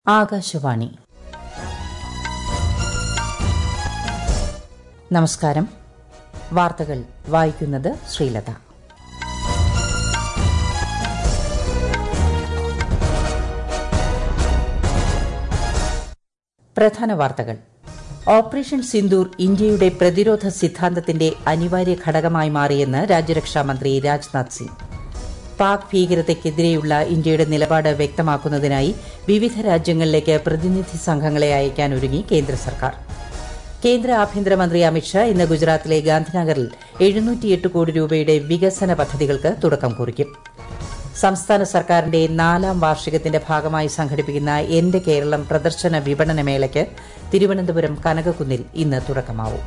ആകാശവാണി നമസ്കാരം വാർത്തകൾ വായിക്കുന്നത് ശ്രീലത പ്രധാന വാർത്തകൾ ഓപ്പറേഷൻ സിന്ദൂർ ഇന്ത്യയുടെ പ്രതിരോധ സിദ്ധാന്തത്തിന്റെ അനിവാര്യ ഘടകമായി മാറിയെന്ന് രാജ്യരക്ഷാമന്ത്രി രാജ്നാഥ് സിംഗ് പാക് ഭീകരതയ്ക്കെതിരെയുള്ള ഇന്ത്യയുടെ നിലപാട് വ്യക്തമാക്കുന്നതിനായി വിവിധ രാജ്യങ്ങളിലേക്ക് പ്രതിനിധി സംഘങ്ങളെ അയക്കാൻ ഒരുങ്ങി കേന്ദ്ര സർക്കാർ കേന്ദ്ര ആഭ്യന്തരമന്ത്രി അമിത്ഷാ ഇന്ന് ഗുജറാത്തിലെ ഗാന്ധിനഗറിൽ എഴുന്നൂറ്റിയെട്ട് കോടി രൂപയുടെ വികസന പദ്ധതികൾക്ക് തുടക്കം കുറിക്കും സംസ്ഥാന സർക്കാരിന്റെ നാലാം വാർഷികത്തിന്റെ ഭാഗമായി സംഘടിപ്പിക്കുന്ന എന്റെ കേരളം പ്രദർശന വിപണന മേളയ്ക്ക് തിരുവനന്തപുരം കനകക്കുന്നിൽ ഇന്ന് തുടക്കമാവും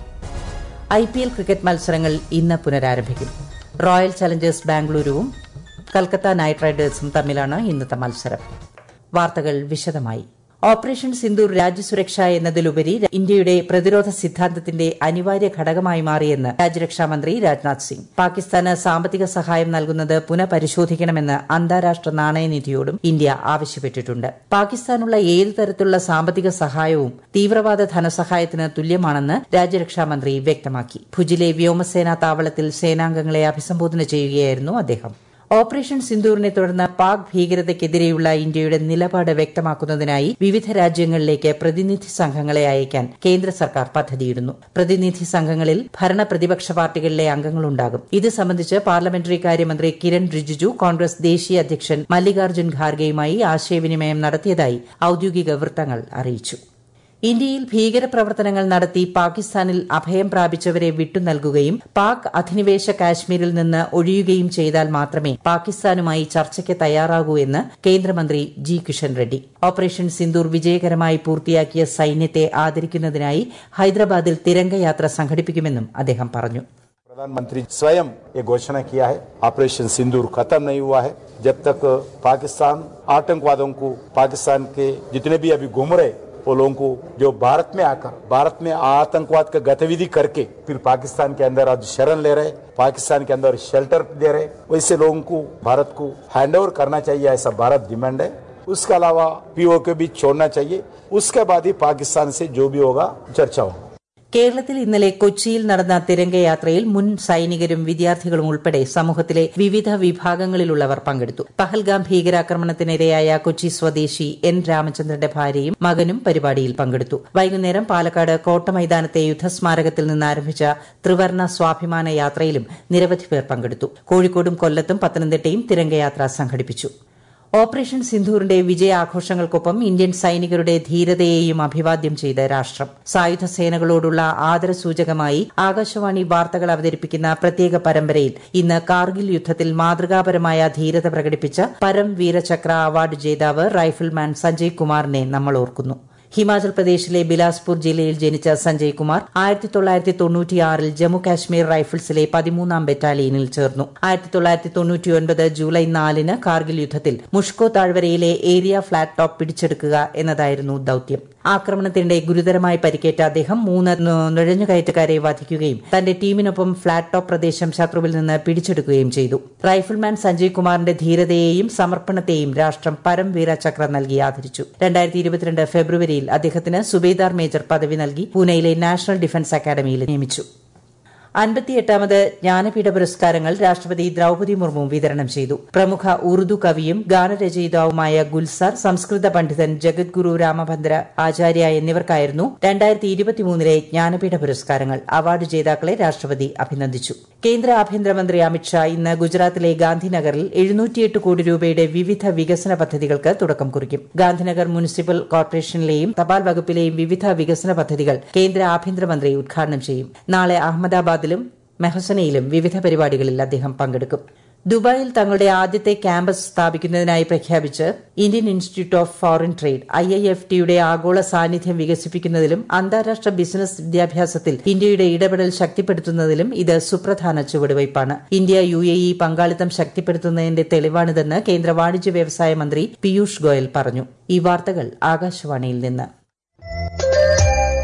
ഐപിഎൽ ക്രിക്കറ്റ് മത്സരങ്ങൾ ഇന്ന് പുനരാരംഭിക്കും റോയൽ ചലഞ്ചേഴ്സ് ബാംഗ്ലൂരുവും കൽക്കത്ത നൈറ്റ് റൈഡേഴ്സും തമ്മിലാണ് ഇന്നത്തെ മത്സരം വാർത്തകൾ വിശദമായി ഓപ്പറേഷൻ സിന്ദൂർ രാജ്യസുരക്ഷ എന്നതിലുപരി ഇന്ത്യയുടെ പ്രതിരോധ സിദ്ധാന്തത്തിന്റെ അനിവാര്യ ഘടകമായി മാറിയെന്ന് രാജ്യരക്ഷാമന്ത്രി രാജ്നാഥ് സിംഗ് പാകിസ്ഥാന് സാമ്പത്തിക സഹായം നൽകുന്നത് പുനഃപരിശോധിക്കണമെന്ന് അന്താരാഷ്ട്ര നാണയനിധിയോടും ഇന്ത്യ ആവശ്യപ്പെട്ടിട്ടുണ്ട് പാകിസ്ഥാനുള്ള ഏതു തരത്തിലുള്ള സാമ്പത്തിക സഹായവും തീവ്രവാദ ധനസഹായത്തിന് തുല്യമാണെന്ന് രാജ്യരക്ഷാമന്ത്രി വ്യക്തമാക്കി ഭുജിലെ വ്യോമസേനാ താവളത്തിൽ സേനാംഗങ്ങളെ അഭിസംബോധന ചെയ്യുകയായിരുന്നു അദ്ദേഹം ഓപ്പറേഷൻ സിന്ദൂറിനെ തുടർന്ന് പാക് ഭീകരതയ്ക്കെതിരെയുള്ള ഇന്ത്യയുടെ നിലപാട് വ്യക്തമാക്കുന്നതിനായി വിവിധ രാജ്യങ്ങളിലേക്ക് പ്രതിനിധി സംഘങ്ങളെ അയക്കാൻ കേന്ദ്ര സർക്കാർ പദ്ധതിയിടുന്നു പ്രതിനിധി സംഘങ്ങളിൽ ഭരണ പ്രതിപക്ഷ പാർട്ടികളിലെ അംഗങ്ങളുണ്ടാകും ഇത് സംബന്ധിച്ച് പാർലമെന്ററി കാര്യമന്ത്രി കിരൺ റിജിജു കോൺഗ്രസ് ദേശീയ അധ്യക്ഷൻ മല്ലികാർജ്ജുൻ ഖാർഗെയുമായി ആശയവിനിമയം നടത്തിയതായി ഔദ്യോഗിക വൃത്തങ്ങൾ അറിയിച്ചു ഇന്ത്യയിൽ ഭീകരപ്രവർത്തനങ്ങൾ നടത്തി പാകിസ്ഥാനിൽ അഭയം പ്രാപിച്ചവരെ വിട്ടുനൽകുകയും പാക് അധിനിവേശ കാശ്മീരിൽ നിന്ന് ഒഴിയുകയും ചെയ്താൽ മാത്രമേ പാകിസ്ഥാനുമായി ചർച്ചയ്ക്ക് തയ്യാറാകൂ എന്ന് കേന്ദ്രമന്ത്രി ജി കിഷൻ റെഡ്ഡി ഓപ്പറേഷൻ സിന്ദൂർ വിജയകരമായി പൂർത്തിയാക്കിയ സൈന്യത്തെ ആദരിക്കുന്നതിനായി ഹൈദരാബാദിൽ തിരംഗയാത്ര സംഘടിപ്പിക്കുമെന്നും അദ്ദേഹം പറഞ്ഞു प्रधानमंत्री स्वयं ये घोषणा किया है ऑपरेशन सिंदूर खत्म नहीं हुआ है जब तक पाकिस्तान आतंकवादों को पाकिस्तान के जितने भी अभी घूम रहे वो लोगों को जो भारत में आकर भारत में आतंकवाद का गतिविधि करके फिर पाकिस्तान के अंदर आज शरण ले रहे पाकिस्तान के अंदर शेल्टर दे रहे वैसे लोगों को भारत को हैंड ओवर करना चाहिए ऐसा भारत डिमांड है उसके अलावा पीओ के भी छोड़ना चाहिए उसके बाद ही पाकिस्तान से जो भी होगा चर्चा होगा കേരളത്തിൽ ഇന്നലെ കൊച്ചിയിൽ നടന്ന തിരംഗയാത്രയിൽ മുൻ സൈനികരും വിദ്യാർത്ഥികളും ഉൾപ്പെടെ സമൂഹത്തിലെ വിവിധ വിഭാഗങ്ങളിലുള്ളവർ പങ്കെടുത്തു പഹൽഗാം ഭീകരാക്രമണത്തിനിരയായ കൊച്ചി സ്വദേശി എൻ രാമചന്ദ്രന്റെ ഭാര്യയും മകനും പരിപാടിയിൽ പങ്കെടുത്തു വൈകുന്നേരം പാലക്കാട് കോട്ടമൈതാനത്തെ യുദ്ധസ്മാരകത്തിൽ നിന്ന് ആരംഭിച്ച ത്രിവർണ സ്വാഭിമാന യാത്രയിലും നിരവധി പേർ പങ്കെടുത്തു കോഴിക്കോടും കൊല്ലത്തും പത്തനംതിട്ടയും തിരംഗയാത്ര സംഘടിപ്പിച്ചു ഓപ്പറേഷൻ സിന്ധൂറിന്റെ വിജയാഘോഷങ്ങൾക്കൊപ്പം ഇന്ത്യൻ സൈനികരുടെ ധീരതയെയും അഭിവാദ്യം ചെയ്ത് രാഷ്ട്രം സായുധ സേനകളോടുള്ള ആദരസൂചകമായി ആകാശവാണി വാർത്തകൾ അവതരിപ്പിക്കുന്ന പ്രത്യേക പരമ്പരയിൽ ഇന്ന് കാർഗിൽ യുദ്ധത്തിൽ മാതൃകാപരമായ ധീരത പ്രകടിപ്പിച്ച പരം വീരചക്ര അവാർഡ് ജേതാവ് റൈഫിൾമാൻ സഞ്ജയ് കുമാറിനെ നമ്മൾ ഓർക്കുന്നു ഹിമാചൽ പ്രദേശിലെ ബിലാസ്പൂർ ജില്ലയിൽ ജനിച്ച സഞ്ജയ് കുമാർ ആയിരത്തി തൊള്ളായിരത്തി തൊണ്ണൂറ്റിയാറിൽ ജമ്മു കാശ്മീർ റൈഫിൾസിലെ പതിമൂന്നാം ബറ്റാലിയനിൽ ചേർന്നു ആയിരത്തി തൊള്ളായിരത്തി തൊണ്ണൂറ്റിയൊൻപത് ജൂലൈ നാലിന് കാർഗിൽ യുദ്ധത്തിൽ മുഷ്കോ താഴ്വരയിലെ ഏരിയ ഫ്ളാറ്റ് ടോപ്പ് പിടിച്ചെടുക്കുക എന്നതായിരുന്നു ദൌത്യം ആക്രമണത്തിനിടെ ഗുരുതരമായി പരിക്കേറ്റ അദ്ദേഹം മൂന്ന് നുഴഞ്ഞുകയറ്റക്കാരെ വധിക്കുകയും തന്റെ ടീമിനൊപ്പം ഫ്ളാറ്റ് ടോപ്പ് പ്രദേശം ശത്രുവിൽ നിന്ന് പിടിച്ചെടുക്കുകയും ചെയ്തു റൈഫിൾമാൻ സഞ്ജയ് കുമാറിന്റെ ധീരതയെയും സമർപ്പണത്തെയും രാഷ്ട്രം പരംവീര ചക്ര നൽകി ആദരിച്ചു രണ്ടായിരത്തി ഇരുപത്തിരണ്ട് ഫെബ്രുവരിയിൽ അദ്ദേഹത്തിന് സുബേദാർ മേജർ പദവി നൽകി പൂനെയിലെ നാഷണൽ ഡിഫൻസ് അക്കാദമിയിൽ നിയമിച്ചു അൻപത്തിയെട്ടാമത് ജ്ഞാനപീഠ പുരസ്കാരങ്ങൾ രാഷ്ട്രപതി ദ്രൌപതി മുർമു വിതരണം ചെയ്തു പ്രമുഖ ഉറുദു കവിയും ഗാനരചയിതാവുമായ ഗുൽസാർ സംസ്കൃത പണ്ഡിതൻ ജഗദ്ഗുരു രാമഭദ്ര ആചാര്യ എന്നിവർക്കായിരുന്നു രണ്ടായിരത്തി ഇരുപത്തിമൂന്നിലെ ജ്ഞാനപീഠ പുരസ്കാരങ്ങൾ അവാർഡ് ജേതാക്കളെ രാഷ്ട്രപതി അഭിനന്ദിച്ചു കേന്ദ്ര ആഭ്യന്തരമന്ത്രി അമിത്ഷാ ഇന്ന് ഗുജറാത്തിലെ ഗാന്ധിനഗറിൽ എഴുന്നൂറ്റിയെട്ട് കോടി രൂപയുടെ വിവിധ വികസന പദ്ധതികൾക്ക് തുടക്കം കുറിക്കും ഗാന്ധിനഗർ മുനിസിപ്പൽ കോർപ്പറേഷനിലെയും തപാൽ വകുപ്പിലെയും വിവിധ വികസന പദ്ധതികൾ കേന്ദ്ര ആഭ്യന്തരമന്ത്രി ഉദ്ഘാടനം ചെയ്യും നാളെ അഹമ്മദാബാദ് ഹൈദരാബാദിലും മെഹസനയിലും വിവിധ പരിപാടികളിൽ അദ്ദേഹം പങ്കെടുക്കും ദുബായിൽ തങ്ങളുടെ ആദ്യത്തെ ക്യാമ്പസ് സ്ഥാപിക്കുന്നതിനായി പ്രഖ്യാപിച്ച് Indian institute of foreign trade I I F ടിയുടെ ആഗോള സാന്നിധ്യം വികസിപ്പിക്കുന്നതിലും അന്താരാഷ്ട്ര ബിസിനസ് വിദ്യാഭ്യാസത്തിൽ ഇന്ത്യയുടെ ഇടപെടൽ ശക്തിപ്പെടുത്തുന്നതിലും ഇത് സുപ്രധാന ചുവടുവയ്പാണ് ഇന്ത്യ യു എ ഇ പങ്കാളിത്തം ശക്തിപ്പെടുത്തുന്നതിന്റെ തെളിവാണിതെന്ന് കേന്ദ്ര വാണിജ്യ വ്യവസായ മന്ത്രി പീയൂഷ് ഗോയൽ പറഞ്ഞു ഈ വാർത്തകൾ ആകാശവാണിയിൽ നിന്ന്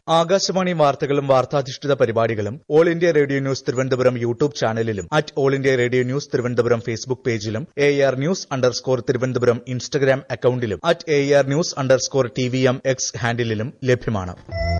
ആകാശവാണി വാർത്തകളും വാർത്താധിഷ്ഠിത പരിപാടികളും all India radio news Thiruvananthapuram YouTube ചാനലിലും at all India radio news Thiruvananthapuram Facebook പേജിലും A R news underscore Thiruvananthapuram Instagram അക്കൌണ്ടിലും at A R news underscore T V M X ഹാൻഡിലും ലഭ്യമാണ്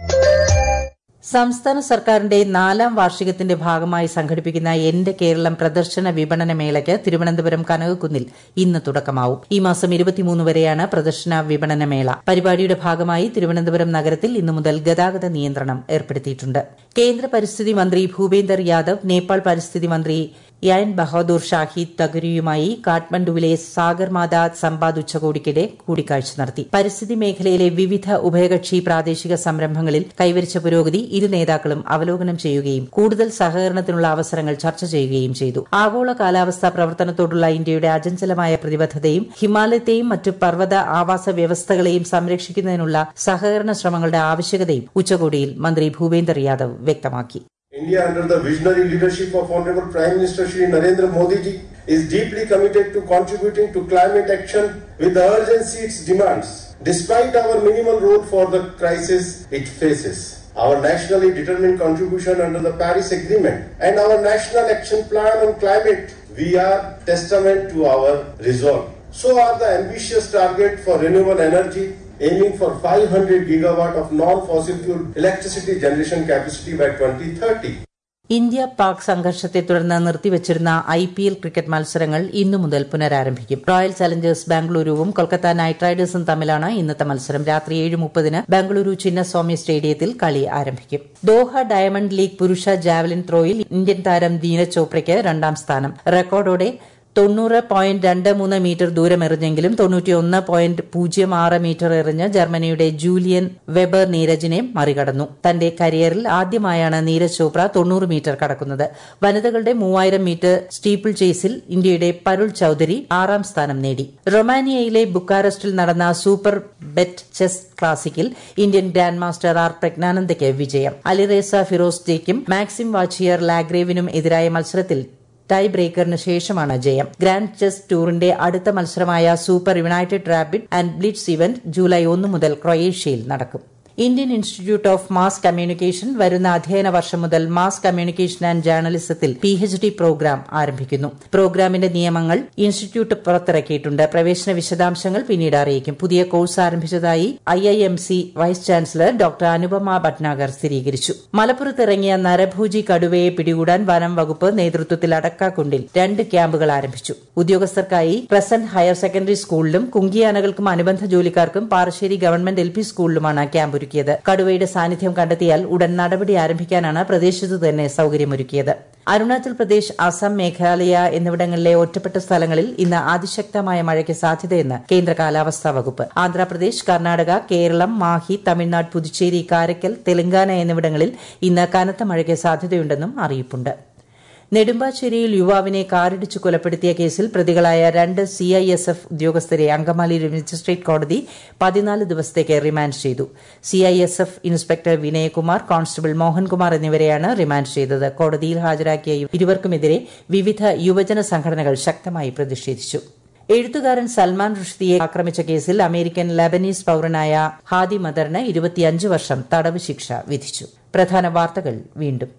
സംസ്ഥാന സർക്കാരിന്റെ നാലാം വാർഷികത്തിന്റെ ഭാഗമായി സംഘടിപ്പിക്കുന്ന എന്റെ കേരളം പ്രദർശന വിപണന മേളയ്ക്ക് തിരുവനന്തപുരം കനകക്കുന്നിൽ ഇന്ന് തുടക്കമാവും ഈ മാസം ഇരുപത്തിമൂന്ന് വരെയാണ് പ്രദർശന വിപണന മേള പരിപാടിയുടെ ഭാഗമായി തിരുവനന്തപുരം നഗരത്തിൽ ഇന്നു മുതൽ ഗതാഗത നിയന്ത്രണം ഏർപ്പെടുത്തിയിട്ടുണ്ട് കേന്ദ്ര പരിസ്ഥിതി മന്ത്രി ഭൂപേന്ദർ യാദവ് നേപ്പാൾ പരിസ്ഥിതി മന്ത്രി യൻ ബഹാദൂർ ഷാഹിദ് തഗരിയുമായി കാഠ്മണ്ഡുവിലെ സാഗർമാത സമ്പാദ് ഉച്ചകോടിക്കിടെ കൂടിക്കാഴ്ച നടത്തി പരിസ്ഥിതി മേഖലയിലെ വിവിധ ഉഭയകക്ഷി പ്രാദേശിക സംരംഭങ്ങളിൽ കൈവരിച്ച പുരോഗതി ഇരു നേതാക്കളും അവലോകനം ചെയ്യുകയും കൂടുതൽ സഹകരണത്തിനുള്ള അവസരങ്ങൾ ചർച്ച ചെയ്യുകയും ചെയ്തു ആഗോള കാലാവസ്ഥാ പ്രവർത്തനത്തോടുള്ള ഇന്ത്യയുടെ അചഞ്ചലമായ പ്രതിബദ്ധതയും ഹിമാലയത്തെയും മറ്റ് പർവ്വത ആവാസ വ്യവസ്ഥകളെയും സംരക്ഷിക്കുന്നതിനുള്ള സഹകരണ ശ്രമങ്ങളുടെ ആവശ്യകതയും ഉച്ചകോടിയിൽ മന്ത്രി ഭൂപേന്ദർ യാദവ് വ്യക്തമാക്കി India, under the visionary leadership of Honorable Prime Minister Shri Narendra Modi ji, is deeply committed to contributing to climate action with the urgency it demands, despite our minimal role for the crisis it faces. Our nationally determined contribution under the Paris Agreement and our National Action Plan on Climate, we are testament to our resolve. So are the ambitious target for renewable energy aiming for 500 gigawatt of non-fossil fuel electricity generation capacity by 2030. India Pak സംഘർഷത്തെ തുടർന്ന് നിർത്തിവച്ചിരുന്ന I P L cricket മത്സരങ്ങൾ ഇന്നു മുതൽ പുനരാരംഭിക്കും royal challengers ബാംഗ്ലൂരുവും Kolkata knight റൈഡേഴ്സും തമ്മിലാണ് ഇന്നത്തെ മത്സരം രാത്രി ഏഴ് മുപ്പതിന് ബാംഗ്ലൂരു ചിന്നസ്വാമി സ്റ്റേഡിയത്തിൽ കളി ആരംഭിക്കും ദോഹ ഡയമണ്ട് ലീഗ് പുരുഷ ജാവലിൻ ത്രോയിൽ ഇന്ത്യൻ താരം നീരജ് ചോപ്രയ്ക്ക് രണ്ടാം സ്ഥാനം റെക്കോർഡോടെ തൊണ്ണൂറ് പോയിന്റ് രണ്ട് മൂന്ന് മീറ്റർ ദൂരം എറിഞ്ഞെങ്കിലും തൊണ്ണൂറ്റിയൊന്ന് പോയിന്റ് പൂജ്യം ആറ് മീറ്റർ എറിഞ്ഞ് ജർമ്മനിയുടെ ജൂലിയൻ വെബർ നീരജിനെ മറികടന്നു തന്റെ കരിയറിൽ ആദ്യമായാണ് നീരജ് ചോപ്ര തൊണ്ണൂറ് മീറ്റർ കടക്കുന്നത് വനിതകളുടെ മൂവായിരം മീറ്റർ സ്റ്റീപ്പിൾ ചേസിൽ ഇന്ത്യയുടെ പരുൾ ചൌധരി ആറാം സ്ഥാനം നേടി റൊമാനിയയിലെ ബുക്കാറസ്റ്റിൽ നടന്ന സൂപ്പർ ബെറ്റ് ചെസ് ക്ലാസിക്കിൽ ഇന്ത്യൻ ഗ്രാൻഡ് മാസ്റ്റർ ആർ പ്രജ്ഞാനന്ദയ്ക്ക് വിജയം അലിറേസ ഫിറോസ് ജയ്ക്കും മാക്സിം വാച്ചിയർ ലാഗ്രേവിനും എതിരായ മത്സരത്തിൽ ടൈ ബ്രേക്കറിന് ശേഷമാണ് ജയം ഗ്രാൻഡ് ചെസ് ടൂറിന്റെ അടുത്ത മത്സരമായ super united rapid and blitz event July ഒന്ന് മുതൽ ക്രൊയേഷ്യയിൽ നടക്കും Indian institute of mass communication വരുന്ന അധ്യയന വർഷം മുതൽ മാസ് കമ്മ്യൂണിക്കേഷൻ ആൻഡ് ജേർണലിസത്തിൽ പി എച്ച് ഡി പ്രോഗ്രാം ആരംഭിക്കുന്നു പ്രോഗ്രാമിന്റെ നിയമങ്ങൾ ഇൻസ്റ്റിറ്റ്യൂട്ട് പുറത്തിറക്കിയിട്ടുണ്ട് പ്രവേശന വിശദാംശങ്ങൾ പിന്നീട് അറിയിക്കും പുതിയ കോഴ്സ് ആരംഭിച്ചതായി I I M C vice chancellor doctor Anupama Bhatnagar സ്ഥിരീകരിച്ചു മലപ്പുറത്തിറങ്ങിയ നരഭൂജി കടുവയെ പിടികൂടാൻ വനം വകുപ്പ് നേതൃത്വത്തിൽ അടക്കാക്കുണ്ടിൽ രണ്ട് ക്യാമ്പുകൾ ആരംഭിച്ചു ഉദ്യോഗസ്ഥർക്കായി പ്രസന്റ് ഹയർ സെക്കൻഡറി സ്കൂളിലും കുങ്കിയാനകൾക്കും അനുബന്ധ ജോലിക്കാർക്കും പാറശ്ശേരി ഗവൺമെന്റ് എൽ പി സ്കൂളിലുമാണ് ക്യാമ്പ് ഒരുക്കിയത് കടുവയുടെ സാന്നിധ്യം കണ്ടെത്തിയാൽ ഉടൻ നടപടി ആരംഭിക്കാനാണ് പ്രദേശത്ത് തന്നെ സൌകര്യമൊരുക്കിയത് അരുണാചൽ പ്രദേശ് അസം മേഘാലയ എന്നിവിടങ്ങളിലെ ഒറ്റപ്പെട്ട സ്ഥലങ്ങളിൽ ഇന്ന് അതിശക്തമായ മഴയ്ക്ക് സാധ്യതയെന്ന് കേന്ദ്ര കാലാവസ്ഥാ വകുപ്പ് ആന്ധ്രാപ്രദേശ് കർണാടക കേരളം മാഹി തമിഴ്നാട് പുതുച്ചേരി കാരക്കൽ തെലങ്കാന എന്നിവിടങ്ങളിൽ ഇന്ന് കനത്ത മഴയ്ക്ക് സാധ്യതയുണ്ടെന്നും അറിയിപ്പുണ്ട് നെടുമ്പാശ്ശേരിയിൽ യുവാവിനെ കാറിടിച്ച് കൊലപ്പെടുത്തിയ കേസിൽ പ്രതികളായ രണ്ട് സിഐഎസ്എഫ് ഉദ്യോഗസ്ഥരെ അങ്കമാലി മജിസ്ട്രേറ്റ് കോടതി പതിനാല് ദിവസത്തേക്ക് റിമാൻഡ് ചെയ്തു C I S F inspector Vinayakumar constable Mohankumar എന്നിവരെയാണ് റിമാൻഡ് ചെയ്തത് കോടതിയിൽ ഹാജരാക്കിയ ഇരുവർക്കുമെതിരെ വിവിധ യുവജന സംഘടനകൾ ശക്തമായി പ്രതിഷേധിച്ചു എഴുത്തുകാരൻ സൽമാൻ റുഷ്ദിയെ ആക്രമിച്ച കേസിൽ അമേരിക്കൻ ലബനീസ് പൌരനായ ഹാദി മദറിന് ഇരുപത്തിയഞ്ച് വർഷം തടവ് ശിക്ഷ വിധിച്ചു പ്രധാന വാർത്തകൾ വീണ്ടും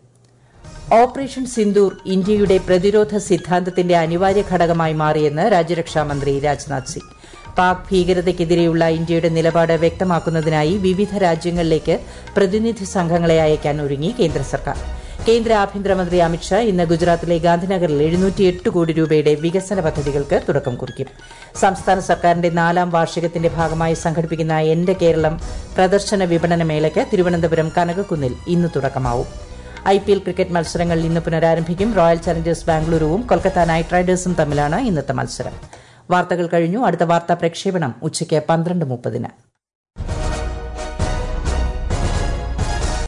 ഓപ്പറേഷൻ സിന്ദൂർ ഇന്ത്യയുടെ പ്രതിരോധ സിദ്ധാന്തത്തിന്റെ അനിവാര്യ ഘടകമായി മാറിയെന്ന് രാജ്യരക്ഷാമന്ത്രി രാജ്നാഥ് സിംഗ് പാക് ഭീകരതയ്ക്കെതിരെയുള്ള ഇന്ത്യയുടെ നിലപാട് വ്യക്തമാക്കുന്നതിനായി വിവിധ രാജ്യങ്ങളിലേക്ക് പ്രതിനിധി സംഘങ്ങളെ അയക്കാൻ ഒരുങ്ങി കേന്ദ്ര സർക്കാർ കേന്ദ്ര ആഭ്യന്തരമന്ത്രി അമിത്ഷാ ഇന്ന് ഗുജറാത്തിലെ ഗാന്ധിനഗറിൽ എഴുന്നൂറ്റിയെട്ട് കോടി രൂപയുടെ വികസന പദ്ധതികൾക്ക് തുടക്കം കുറിക്കും സംസ്ഥാന സർക്കാരിന്റെ നാലാം വാർഷികത്തിന്റെ ഭാഗമായി സംഘടിപ്പിക്കുന്ന എന്റെ കേരളം പ്രദർശന വിപണന മേളയ്ക്ക് തിരുവനന്തപുരം കനകക്കുന്നിൽ ഇന്ന് തുടക്കമാവും ഐ പി എൽ ക്രിക്കറ്റ് മത്സരങ്ങൾ ഇന്ന് പുനരാരംഭിക്കും റോയൽ ചലഞ്ചേഴ്സ് ബാംഗ്ലൂരുവും കൊൽക്കത്ത നൈറ്റ് റൈഡേഴ്സും തമ്മിലാണ് ഇന്നത്തെ മത്സരം വാർത്തകൾ കഴിഞ്ഞു അടുത്ത വാർത്താ പ്രക്ഷേപണം ഉച്ചയ്ക്ക് പന്ത്രണ്ട് മുപ്പതിന്